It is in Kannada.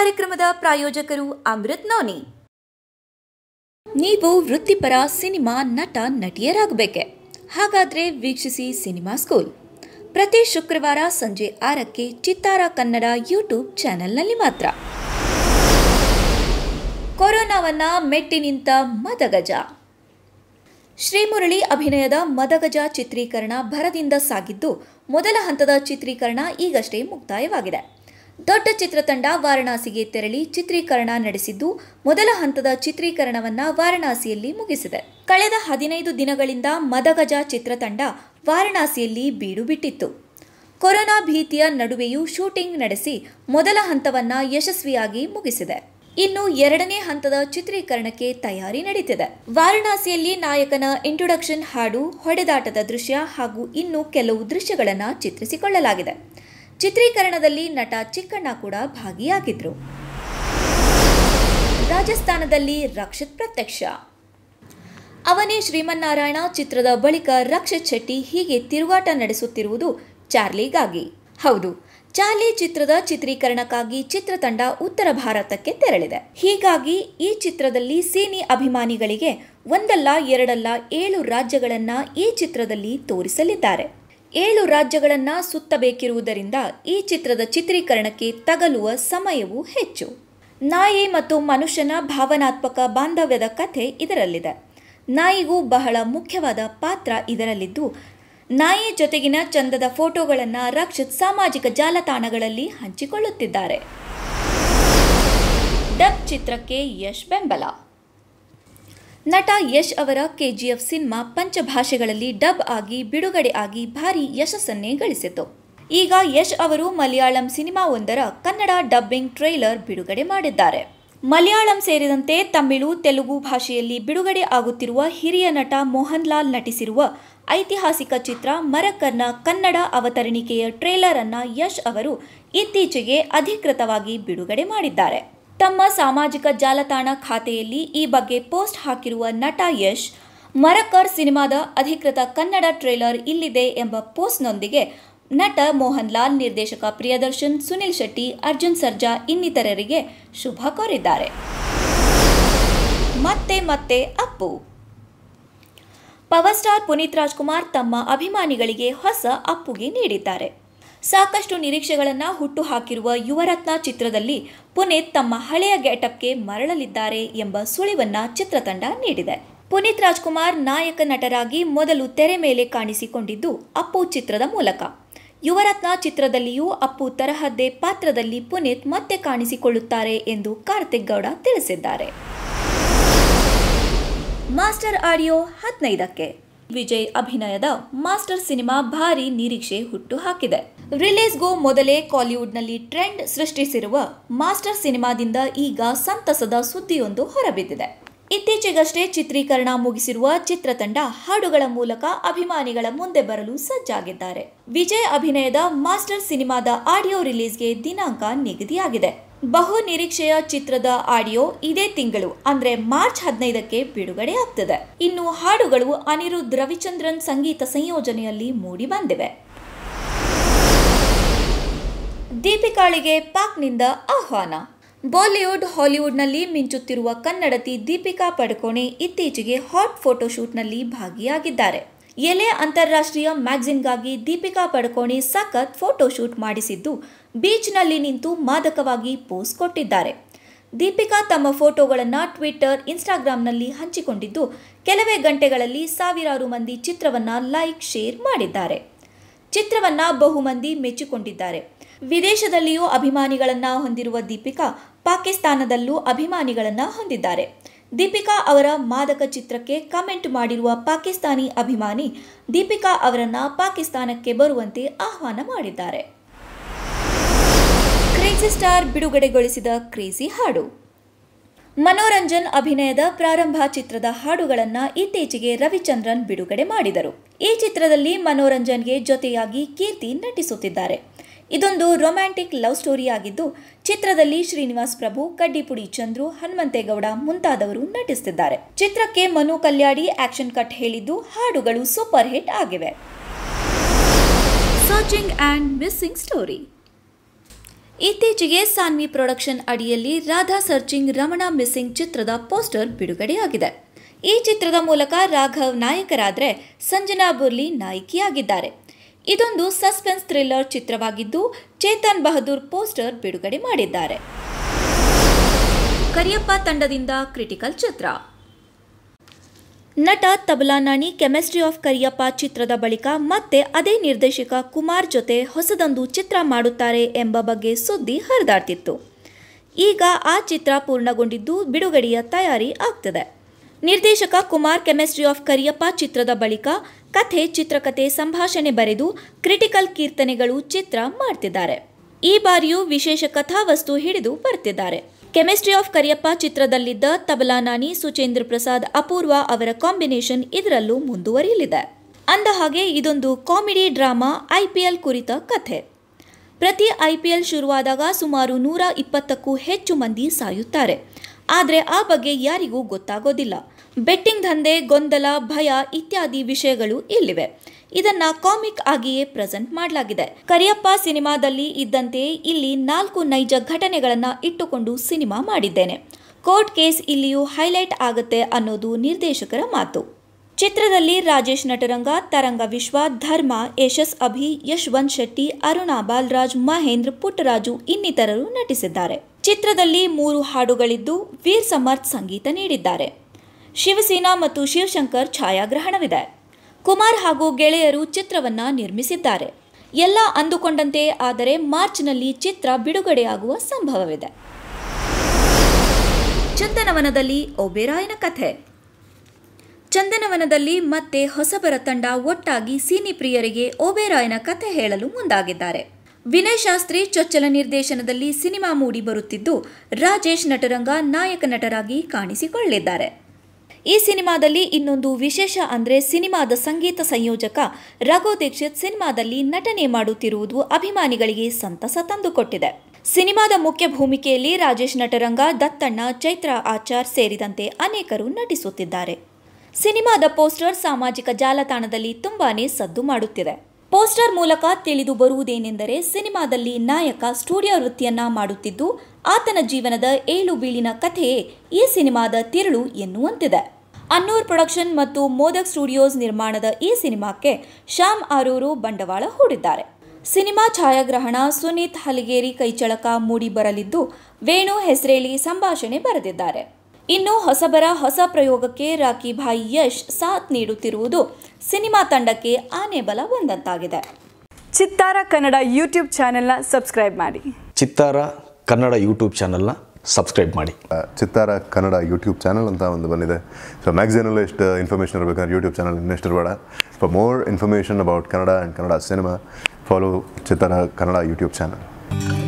ಕಾರ್ಯಕ್ರಮದ ಪ್ರಾಯೋಜಕರು ಅಮೃತ್ ನೋನಿ ನೀವು ವೃತ್ತಿಪರ ಸಿನಿಮಾ ನಟ ನಟಿಯರಾಗಬೇಕೆ ಹಾಗಾದ್ರೆ ವೀಕ್ಷಿಸಿ ಸಿನಿಮಾ ಸ್ಕೂಲ್ ಪ್ರತಿ ಶುಕ್ರವಾರ ಸಂಜೆ ಆರಕ್ಕೆ ಚಿತ್ತಾರ ಕನ್ನಡ ಯೂಟ್ಯೂಬ್ ಚಾನೆಲ್ನಲ್ಲಿ ಮಾತ್ರ ಕೊರೋನಾವನ್ನ ಮೆಟ್ಟಿ ನಿಂತ ಮದಗಜ ಶ್ರೀಮುರಳಿ ಅಭಿನಯದ ಮದಗಜ ಚಿತ್ರೀಕರಣ ಭರದಿಂದ ಸಾಗಿದ್ದು ಮೊದಲ ಹಂತದ ಚಿತ್ರೀಕರಣ ಈಗಷ್ಟೇ ಮುಕ್ತಾಯವಾಗಿದೆ ದೊಡ್ಡ ಚಿತ್ರತಂಡ ವಾರಣಾಸಿಗೆ ತೆರಳಿ ಚಿತ್ರೀಕರಣ ನಡೆಸಿದ್ದು ಮೊದಲ ಹಂತದ ಚಿತ್ರೀಕರಣವನ್ನ ವಾರಣಾಸಿಯಲ್ಲಿ ಮುಗಿಸಿದೆ ಕಳೆದ ಹದಿನೈದು ದಿನಗಳಿಂದ ಮದಗಜ ಚಿತ್ರತಂಡ ವಾರಣಾಸಿಯಲ್ಲಿ ಬೀಡು ಬಿಟ್ಟಿತ್ತು ಕೊರೋನಾ ಭೀತಿಯ ನಡುವೆಯೂ ಶೂಟಿಂಗ್ ನಡೆಸಿ ಮೊದಲ ಹಂತವನ್ನ ಯಶಸ್ವಿಯಾಗಿ ಮುಗಿಸಿದೆ ಇನ್ನು ಎರಡನೇ ಹಂತದ ಚಿತ್ರೀಕರಣಕ್ಕೆ ತಯಾರಿ ನಡೀತಿದೆ ವಾರಣಾಸಿಯಲ್ಲಿ ನಾಯಕನ ಇಂಟ್ರೊಡಕ್ಷನ್ ಹಾಡು ಹೊಡೆದಾಟದ ದೃಶ್ಯ ಹಾಗೂ ಇನ್ನು ಕೆಲವು ದೃಶ್ಯಗಳನ್ನು ಚಿತ್ರಿಸಿಕೊಳ್ಳಲಾಗಿದೆ ಚಿತ್ರೀಕರಣದಲ್ಲಿ ನಟ ಚಿಕ್ಕಣ್ಣ ಕೂಡ ಭಾಗಿಯಾಗಿದ್ರು ರಾಜಸ್ಥಾನದಲ್ಲಿ ರಕ್ಷಿತ್ ಪ್ರತ್ಯಕ್ಷ ಅವನೇ ಶ್ರೀಮನ್ನಾರಾಯಣ ಚಿತ್ರದ ಬಳಿಕ ರಕ್ಷಿತ್ ಶೆಟ್ಟಿ ಹೀಗೆ ತಿರುಗಾಟ ನಡೆಸುತ್ತಿರುವುದು ಚಾರ್ಲಿಗಾಗಿ ಹೌದು ಚಾರ್ಲಿ ಚಿತ್ರದ ಚಿತ್ರೀಕರಣಕ್ಕಾಗಿ ಚಿತ್ರತಂಡ ಉತ್ತರ ಭಾರತಕ್ಕೆ ತೆರಳಿದೆ ಹೀಗಾಗಿ ಈ ಚಿತ್ರದಲ್ಲಿ ಸಿನಿ ಅಭಿಮಾನಿಗಳಿಗೆ ಒಂದಲ್ಲ ಎರಡಲ್ಲ ಏಳು ರಾಜ್ಯಗಳನ್ನ ಈ ಚಿತ್ರದಲ್ಲಿ ತೋರಿಸಲಿದ್ದಾರೆ ಏಳು ರಾಜ್ಯಗಳನ್ನ ಸುತ್ತಬೇಕಿರುವುದರಿಂದ ಈ ಚಿತ್ರದ ಚಿತ್ರೀಕರಣಕ್ಕೆ ತಗಲುವ ಸಮಯವೂ ಹೆಚ್ಚು ನಾಯಿ ಮತ್ತು ಮನುಷ್ಯನ ಭಾವನಾತ್ಮಕ ಬಾಂಧವ್ಯದ ಕಥೆ ಇದರಲ್ಲಿದೆ ನಾಯಿಗೂ ಬಹಳ ಮುಖ್ಯವಾದ ಪಾತ್ರ ಇದರಲ್ಲಿದ್ದು ನಾಯಿ ಜೊತೆಗಿನ ಚಂದದ ಫೋಟೋಗಳನ್ನು ರಕ್ಷಿತ್ ಸಾಮಾಜಿಕ ಜಾಲತಾಣಗಳಲ್ಲಿ ಹಂಚಿಕೊಳ್ಳುತ್ತಿದ್ದಾರೆ ಡಬ್ ಚಿತ್ರಕ್ಕೆ ಯಶ್ ಬೆಂಬಲ ನಟ ಯಶ್ ಅವರ ಕೆಜಿಎಫ್ ಸಿನಿಮಾ ಪಂಚಭಾಷೆಗಳಲ್ಲಿ ಡಬ್ ಆಗಿ ಬಿಡುಗಡೆ ಆಗಿ ಭಾರಿ ಯಶಸ್ಸನ್ನೇ ಗಳಿಸಿತು ಈಗ ಯಶ್ ಅವರು ಮಲಯಾಳಂ ಸಿನಿಮಾ ಒಂದರ ಕನ್ನಡ ಡಬ್ಬಿಂಗ್ ಟ್ರೈಲರ್ ಬಿಡುಗಡೆ ಮಾಡಿದ್ದಾರೆ ಮಲಯಾಳಂ ಸೇರಿದಂತೆ ತಮಿಳು ತೆಲುಗು ಭಾಷೆಯಲ್ಲಿ ಬಿಡುಗಡೆ ಆಗುತ್ತಿರುವ ಹಿರಿಯ ನಟ ಮೋಹನ್ ಲಾಲ್ ನಟಿಸಿರುವ ಐತಿಹಾಸಿಕ ಚಿತ್ರ ಮರಕರ್ನ ಕನ್ನಡ ಅವತರಣಿಕೆಯ ಟ್ರೇಲರ್ ಅನ್ನ ಯಶ್ ಅವರು ಇತ್ತೀಚೆಗೆ ಅಧಿಕೃತವಾಗಿ ಬಿಡುಗಡೆ ಮಾಡಿದ್ದಾರೆ ತಮ್ಮ ಸಾಮಾಜಿಕ ಜಾಲತಾಣ ಖಾತೆಯಲ್ಲಿ ಈ ಬಗ್ಗೆ ಪೋಸ್ಟ್ ಹಾಕಿರುವ ನಟ ಯಶ್ ಮರಕರ್ ಸಿನಿಮಾದ ಅಧಿಕೃತ ಕನ್ನಡ ಟ್ರೇಲರ್ ಇಲ್ಲಿದೆ ಎಂಬ ಪೋಸ್ಟ್ನೊಂದಿಗೆ ನಟ ಮೋಹನ್ ಲಾಲ್ ನಿರ್ದೇಶಕ ಪ್ರಿಯದರ್ಶನ್ ಸುನಿಲ್ ಶೆಟ್ಟಿ ಅರ್ಜುನ್ ಸರ್ಜಾ ಇನ್ನಿತರರಿಗೆ ಶುಭ ಕೋರಿದ್ದಾರೆ ಮತ್ತೆ ಮತ್ತೆ ಅಪ್ಪು ಪವರ್ ಸ್ಟಾರ್ ಪುನೀತ್ ರಾಜ್ಕುಮಾರ್ ತಮ್ಮ ಅಭಿಮಾನಿಗಳಿಗೆ ಹೊಸ ಅಪ್ಪುಗೆ ನೀಡಿದ್ದಾರೆ ಸಾಕಷ್ಟು ನಿರೀಕ್ಷೆಗಳನ್ನು ಹುಟ್ಟು ಹಾಕಿರುವ ಯುವರತ್ನ ಚಿತ್ರದಲ್ಲಿ ಪುನೀತ್ ತಮ್ಮ ಹಳೆಯ ಗೆಟಪ್ಗೆ ಮರಳಲಿದ್ದಾರೆ ಎಂಬ ಸುಳಿವನ್ನ ಚಿತ್ರತಂಡ ನೀಡಿದೆ ಪುನೀತ್ ರಾಜ್ಕುಮಾರ್ ನಾಯಕ ನಟರಾಗಿ ಮೊದಲು ತೆರೆ ಮೇಲೆ ಕಾಣಿಸಿಕೊಂಡಿದ್ದು ಅಪ್ಪು ಚಿತ್ರದ ಮೂಲಕ ಯುವರತ್ನ ಚಿತ್ರದಲ್ಲಿಯೂ ಅಪ್ಪು ತರಹದ್ದೇ ಪಾತ್ರದಲ್ಲಿ ಪುನೀತ್ ಮತ್ತೆ ಕಾಣಿಸಿಕೊಳ್ಳುತ್ತಾರೆ ಎಂದು ಕಾರ್ತಿಕ್ ಗೌಡ ತಿಳಿಸಿದ್ದಾರೆ ಮಾಸ್ಟರ್ ಆಡಿಯೋ ಹದಿನೈದಕ್ಕೆ ವಿಜಯ್ ಅಭಿನಯದ ಮಾಸ್ಟರ್ ಸಿನಿಮಾ ಭಾರಿ ನಿರೀಕ್ಷೆ ಹುಟ್ಟು ಹಾಕಿದೆ ರಿಲೀಸ್ಗೂ ಮೊದಲೇ ಕಾಲಿವುಡ್ನಲ್ಲಿ ಟ್ರೆಂಡ್ ಸೃಷ್ಟಿಸಿರುವ ಮಾಸ್ಟರ್ ಸಿನಿಮಾದಿಂದ ಈಗ ಸಂತಸದ ಸುದ್ದಿಯೊಂದು ಹೊರಬಿದ್ದಿದೆ ಇತ್ತೀಚೆಗಷ್ಟೇ ಚಿತ್ರೀಕರಣ ಮುಗಿಸಿರುವ ಚಿತ್ರತಂಡ ಹಾಡುಗಳ ಮೂಲಕ ಅಭಿಮಾನಿಗಳ ಮುಂದೆ ಬರಲು ಸಜ್ಜಾಗಿದ್ದಾರೆ ವಿಜಯ್ ಅಭಿನಯದ ಮಾಸ್ಟರ್ ಸಿನಿಮಾದ ಆಡಿಯೋ ರಿಲೀಸ್ಗೆ ದಿನಾಂಕ ನಿಗದಿಯಾಗಿದೆ ಬಹು ನಿರೀಕ್ಷೆಯ ಚಿತ್ರದ ಆಡಿಯೋ ಇದೇ ತಿಂಗಳು ಅಂದ್ರೆ ಮಾರ್ಚ್ ಹದಿನೈದಕ್ಕೆ ಬಿಡುಗಡೆ ಆಗ್ತದೆ ಇನ್ನು ಹಾಡುಗಳು ಅನಿರುದ್ಧ್ ರವಿಚಂದ್ರನ್ ಸಂಗೀತ ಸಂಯೋಜನೆಯಲ್ಲಿ ಮೂಡಿ ಬಂದಿವೆ ದೀಪಿಕಾಳಿಗೆ ಪಾಕ್ನಿಂದ ಆಹ್ವಾನ ಬಾಲಿವುಡ್ ಹಾಲಿವುಡ್ನಲ್ಲಿ ಮಿಂಚುತ್ತಿರುವ ಕನ್ನಡತಿ ದೀಪಿಕಾ ಪಡುಕೋಣೆ ಇತ್ತೀಚೆಗೆ ಹಾಟ್ ಫೋಟೋಶೂಟ್ನಲ್ಲಿ ಭಾಗಿಯಾಗಿದ್ದಾರೆ ಎಲೆ ಅಂತಾರಾಷ್ಟ್ರೀಯ ಮ್ಯಾಗಝಿನ್ಗಾಗಿ ದೀಪಿಕಾ ಪಡುಕೋಣೆ ಸಖತ್ ಫೋಟೋಶೂಟ್ ಮಾಡಿಸಿದ್ದು ಬೀಚ್ನಲ್ಲಿ ನಿಂತು ಮಾದಕವಾಗಿ ಪೋಸ್ ಕೊಟ್ಟಿದ್ದಾರೆ ದೀಪಿಕಾ ತಮ್ಮ ಫೋಟೋಗಳನ್ನು ಟ್ವಿಟರ್ ಇನ್ಸ್ಟಾಗ್ರಾಂನಲ್ಲಿ ಹಂಚಿಕೊಂಡಿದ್ದು ಕೆಲವೇ ಗಂಟೆಗಳಲ್ಲಿ ಸಾವಿರಾರು ಮಂದಿ ಚಿತ್ರವನ್ನ ಲೈಕ್ ಶೇರ್ ಮಾಡಿದ್ದಾರೆ ಚಿತ್ರವನ್ನ ಬಹುಮಂದಿ ಮೆಚ್ಚಿಕೊಂಡಿದ್ದಾರೆ ವಿದೇಶದಲ್ಲಿಯೂ ಅಭಿಮಾನಿಗಳನ್ನ ಹೊಂದಿರುವ ದೀಪಿಕಾ ಪಾಕಿಸ್ತಾನದಲ್ಲೂ ಅಭಿಮಾನಿಗಳನ್ನ ಹೊಂದಿದ್ದಾರೆ ದೀಪಿಕಾ ಅವರ ಮಾದಕ ಚಿತ್ರಕ್ಕೆ ಕಮೆಂಟ್ ಮಾಡಿರುವ ಪಾಕಿಸ್ತಾನಿ ಅಭಿಮಾನಿ ದೀಪಿಕಾ ಅವರನ್ನ ಪಾಕಿಸ್ತಾನಕ್ಕೆ ಬರುವಂತೆ ಆಹ್ವಾನ ಮಾಡಿದ್ದಾರೆ ಕ್ರೇಜಿ ಸ್ಟಾರ್ ಬಿಡುಗಡೆಗೊಳಿಸಿದ ಕ್ರೇಜಿ ಹಾಡು ಮನೋರಂಜನ್ ಅಭಿನಯದ ಪ್ರಾರಂಭ ಚಿತ್ರದ ಹಾಡುಗಳನ್ನು ಇತ್ತೀಚೆಗೆ ರವಿಚಂದ್ರನ್ ಬಿಡುಗಡೆ ಮಾಡಿದರು ಈ ಚಿತ್ರದಲ್ಲಿ ಮನೋರಂಜನ್ಗೆ ಜೊತೆಯಾಗಿ ಕೀರ್ತಿ ನಟಿಸುತ್ತಿದ್ದಾರೆ ಇದೊಂದು ರೊಮ್ಯಾಂಟಿಕ್ ಲವ್ ಸ್ಟೋರಿ ಆಗಿದ್ದು ಚಿತ್ರದಲ್ಲಿ ಶ್ರೀನಿವಾಸ್ ಪ್ರಭು ಕಡ್ಡಿಪುಡಿ ಚಂದ್ರು ಹನುಮಂತೇಗೌಡ ಮುಂತಾದವರು ನಟಿಸುತ್ತಿದ್ದಾರೆ ಚಿತ್ರಕ್ಕೆ ಮನು ಕಲ್ಯಾಡಿ ಆಕ್ಷನ್ ಕಟ್ ಹೇಳಿದ್ದು ಹಾಡುಗಳು ಸೂಪರ್ ಹಿಟ್ ಆಗಿವೆ ಸರ್ಚಿಂಗ್ ಆ್ಯಂಡ್ ಮಿಸ್ಸಿಂಗ್ ಸ್ಟೋರಿ ಇತ್ತೀಚೆಗೆ ಸಾನ್ವಿ ಪ್ರೊಡಕ್ಷನ್ ಅಡಿಯಲ್ಲಿ ರಾಧಾ ಸರ್ಚಿಂಗ್ ರಮಣ ಮಿಸ್ಸಿಂಗ್ ಚಿತ್ರದ ಪೋಸ್ಟರ್ ಬಿಡುಗಡೆಯಾಗಿದೆ ಈ ಚಿತ್ರದ ಮೂಲಕ ರಾಘವ್ ನಾಯಕರಾದರೆ ಸಂಜನಾ ಬುರ್ಲಿ ನಾಯಕಿಯಾಗಿದ್ದಾರೆ ಇದೊಂದು ಸಸ್ಪೆನ್ಸ್ ಥ್ರಿಲ್ಲರ್ ಚಿತ್ರವಾಗಿದ್ದು ಚೇತನ್ ಬಹದ್ದೂರ್ ಪೋಸ್ಟರ್ ಬಿಡುಗಡೆ ಮಾಡಿದ್ದಾರೆ ಕರಿಯಪ್ಪ ತಂಡದಿಂದ ಕ್ರಿಟಿಕಲ್ ಚಿತ್ರ ನಟ ತಬಲಾನಾಣಿ ಕೆಮಿಸ್ಟ್ರಿ ಆಫ್ ಕರಿಯಪ್ಪ ಚಿತ್ರದ ಬಳಿಕ ಮತ್ತೆ ಅದೇ ನಿರ್ದೇಶಕ ಕುಮಾರ್ ಜೊತೆ ಹೊಸದೊಂದು ಚಿತ್ರ ಮಾಡುತ್ತಾರೆ ಎಂಬ ಬಗ್ಗೆ ಸುದ್ದಿ ಹರಿದಾಡ್ತಿತ್ತು ಈಗ ಆ ಚಿತ್ರ ಪೂರ್ಣಗೊಂಡಿದ್ದು ಬಿಡುಗಡೆಯ ತಯಾರಿ ಆಗ್ತಿದೆ ನಿರ್ದೇಶಕ ಕುಮಾರ್ ಕೆಮಿಸ್ಟ್ರಿ ಆಫ್ ಕರಿಯಪ್ಪ ಚಿತ್ರದ ಬಳಿಕ ಕಥೆ ಚಿತ್ರಕಥೆ ಸಂಭಾಷಣೆ ಬರೆದು ಕ್ರಿಟಿಕಲ್ ಕೀರ್ತನೆಗಳು ಚಿತ್ರ ಮಾಡ್ತಿದ್ದಾರೆ ಈ ಬಾರಿಯೂ ವಿಶೇಷ ಕಥಾವಸ್ತು ಹಿಡಿದು ಬರ್ತಿದ್ದಾರೆ ಕೆಮಿಸ್ಟ್ರಿ ಆಫ್ ಕರಿಯಪ್ಪ ಚಿತ್ರದಲ್ಲಿದ್ದ ತಬಲಾನಾನಿ ಸುಚೇಂದ್ರ ಪ್ರಸಾದ್ ಅಪೂರ್ವ ಅವರ ಕಾಂಬಿನೇಷನ್ ಇದರಲ್ಲೂ ಮುಂದುವರಿಯಲಿದೆ ಅಂದ ಹಾಗೆ ಇದೊಂದು ಕಾಮಿಡಿ ಡ್ರಾಮಾ ಐಪಿಎಲ್ ಕುರಿತ ಕಥೆ ಪ್ರತಿ ಐಪಿಎಲ್ ಶುರುವಾದಾಗ ಸುಮಾರು ನೂರ ಇಪ್ಪತ್ತಕ್ಕೂ ಹೆಚ್ಚು ಮಂದಿ ಸಾಯುತ್ತಾರೆ ಆದರೆ ಆ ಬಗ್ಗೆ ಯಾರಿಗೂ ಗೊತ್ತಾಗೋದಿಲ್ಲ ಬೆಟ್ಟಿಂಗ್ ದಂಧೆ ಗೊಂದಲ ಭಯ ಇತ್ಯಾದಿ ವಿಷಯಗಳು ಇಲ್ಲಿವೆ ಇದನ್ನ ಕಾಮಿಕ್ ಆಗಿಯೇ ಪ್ರೆಸೆಂಟ್ ಮಾಡಲಾಗಿದೆ ಕರಿಯಪ್ಪ ಸಿನಿಮಾದಲ್ಲಿ ಇದ್ದಂತೆ ಇಲ್ಲಿ ನಾಲ್ಕು ನೈಜ ಘಟನೆಗಳನ್ನ ಇಟ್ಟುಕೊಂಡು ಸಿನಿಮಾ ಮಾಡಿದ್ದೇನೆ ಕೋರ್ಟ್ ಕೇಸ್ ಇಲ್ಲಿಯೂ ಹೈಲೈಟ್ ಆಗುತ್ತೆ ಅನ್ನೋದು ನಿರ್ದೇಶಕರ ಮಾತು ಚಿತ್ರದಲ್ಲಿ ರಾಜೇಶ್ ನಟರಂಗ ತರಂಗ ವಿಶ್ವ ಧರ್ಮ ಯಶಸ್ ಅಭಿ ಯಶವಂತ್ ಶೆಟ್ಟಿ ಅರುಣಾ ಬಾಲರಾಜ್ ಮಹೇಂದ್ರ ಪುಟ್ಟರಾಜು ಇನ್ನಿತರರು ನಟಿಸಿದ್ದಾರೆ ಚಿತ್ರದಲ್ಲಿ ಮೂರು ಹಾಡುಗಳಿದ್ದು ವೀರ್ ಸಮರ್ಥ್ ಸಂಗೀತ ನೀಡಿದ್ದಾರೆ ಶಿವಸೇನಾ ಮತ್ತು ಶಿವಶಂಕರ್ ಛಾಯಾಗ್ರಹಣವಿದೆ ಕುಮಾರ್ ಹಾಗೂ ಗೆಳೆಯರು ಚಿತ್ರವನ್ನ ನಿರ್ಮಿಸಿದ್ದಾರೆ ಎಲ್ಲ ಅಂದುಕೊಂಡಂತೆ ಆದರೆ ಮಾರ್ಚ್ನಲ್ಲಿ ಚಿತ್ರ ಬಿಡುಗಡೆಯಾಗುವ ಸಂಭವವಿದೆ ಚಂದನವನದಲ್ಲಿ ಒಬೇರಾಯನ ಕಥೆ ಚಂದನವನದಲ್ಲಿ ಮತ್ತೆ ಹೊಸಬರ ತಂಡ ಒಟ್ಟಾಗಿ ಸಿನಿ ಪ್ರಿಯರಿಗೆ ಓಬೇರಾಯನ ಕಥೆ ಹೇಳಲು ಮುಂದಾಗಿದ್ದಾರೆ ವಿನಯ್ ಶಾಸ್ತ್ರಿ ಚೊಚ್ಚಲ ನಿರ್ದೇಶನದಲ್ಲಿ ಸಿನಿಮಾ ಮೂಡಿ ಬರುತ್ತಿದ್ದು ರಾಜೇಶ್ ನಟರಂಗ ನಾಯಕ ನಟರಾಗಿ ಕಾಣಿಸಿಕೊಳ್ಳಿದ್ದಾರೆ ಈ ಸಿನಿಮಾದಲ್ಲಿ ಇನ್ನೊಂದು ವಿಶೇಷ ಅಂದ್ರೆ ಸಿನಿಮಾದ ಸಂಗೀತ ಸಂಯೋಜಕ ರಘು ದೀಕ್ಷಿತ್ ಸಿನಿಮಾದಲ್ಲಿ ನಟನೆ ಮಾಡುತ್ತಿರುವುದು ಅಭಿಮಾನಿಗಳಿಗೆ ಸಂತಸ ತಂದುಕೊಟ್ಟಿದೆ ಸಿನಿಮಾದ ಮುಖ್ಯ ಭೂಮಿಕೆಯಲ್ಲಿ ರಾಜೇಶ್ ನಟರಂಗ ದತ್ತಣ್ಣ ಚೈತ್ರ ಆಚಾರ್ ಸೇರಿದಂತೆ ಅನೇಕರು ನಟಿಸುತ್ತಿದ್ದಾರೆ ಸಿನಿಮಾದ ಪೋಸ್ಟರ್ ಸಾಮಾಜಿಕ ಜಾಲತಾಣದಲ್ಲಿ ತುಂಬಾನೇ ಸದ್ದು ಮಾಡುತ್ತಿದೆ ಪೋಸ್ಟರ್ ಮೂಲಕ ತಿಳಿದು ಬರುವುದೇನೆಂದರೆ ಸಿನಿಮಾದಲ್ಲಿ ನಾಯಕ ಸ್ಟುಡಿಯೋ ವೃತ್ತಿಯನ್ನ ಮಾಡುತ್ತಿದ್ದು ಆತನ ಜೀವನದ ಏಳು ಬೀಳಿನ ಕಥೆಯೇ ಈ ಸಿನಿಮಾದ ತಿರುಳು ಎನ್ನುವಂತಿದೆ ಅನ್ನೂರ್ ಪ್ರೊಡಕ್ಷನ್ ಮತ್ತು ಮೋದಕ್ ಸ್ಟುಡಿಯೋಸ್ ನಿರ್ಮಾಣದ ಈ ಸಿನಿಮಾಕ್ಕೆ ಶ್ಯಾಮ್ ಆರೂರು ಬಂಡವಾಳ ಹೂಡಿದ್ದಾರೆ ಸಿನಿಮಾ ಛಾಯಾಗ್ರಹಣ ಸುನೀತ್ ಹಲಿಗೇರಿ ಕೈಚಳಕ ಮೂಡಿ ಬರಲಿದ್ದು ವೇಣು ಹೆಸರೇಳಿ ಸಂಭಾಷಣೆ ಬರೆದಿದ್ದಾರೆ ಇನ್ನು ಹೊಸಬರ ಹೊಸ ಪ್ರಯೋಗಕ್ಕೆ ರಾಕಿ ಭಾಯ್ ಯಶ್ ಸಾಥ್ ನೀಡುತ್ತಿರುವುದು ಸಿನಿಮಾ ತಂಡಕ್ಕೆ ಆನೆ ಬಲ ಬಂದಂತಾಗಿದೆ ಚಿತ್ತಾರ ಕನ್ನಡ ಯೂಟ್ಯೂಬ್ ಚಾನೆಲ್ನ ಸಬ್ಸ್ಕ್ರೈಬ್ ಮಾಡಿ ಚಿತ್ತಾರ ಕನ್ನಡ ಯೂಟ್ಯೂಬ್ ಚಾನಲ್ನ ಸಬ್ಸ್ಕ್ರೈಬ್ ಮಾಡಿ ಚಿತ್ತಾರ ಕನ್ನಡ ಯೂಟ್ಯೂಬ್ ಚಾನಲ್ ಅಂತ ಒಂದು ಬಂದಿದೆ ಸೊ ಮ್ಯಾಗ್ಝಿನಲ್ಲಿ ಎಷ್ಟು ಇನ್ಫಾರ್ಮೇಷನ್ ಇರಬೇಕಂದ್ರೆ ಯೂಟ್ಯೂಬ್ ಚಾನಲ್ ಇನ್ನೆಷ್ಟು ಇರಬೇಡ for more information about Kannada and Kannada cinema follow Chittara Kannada YouTube channel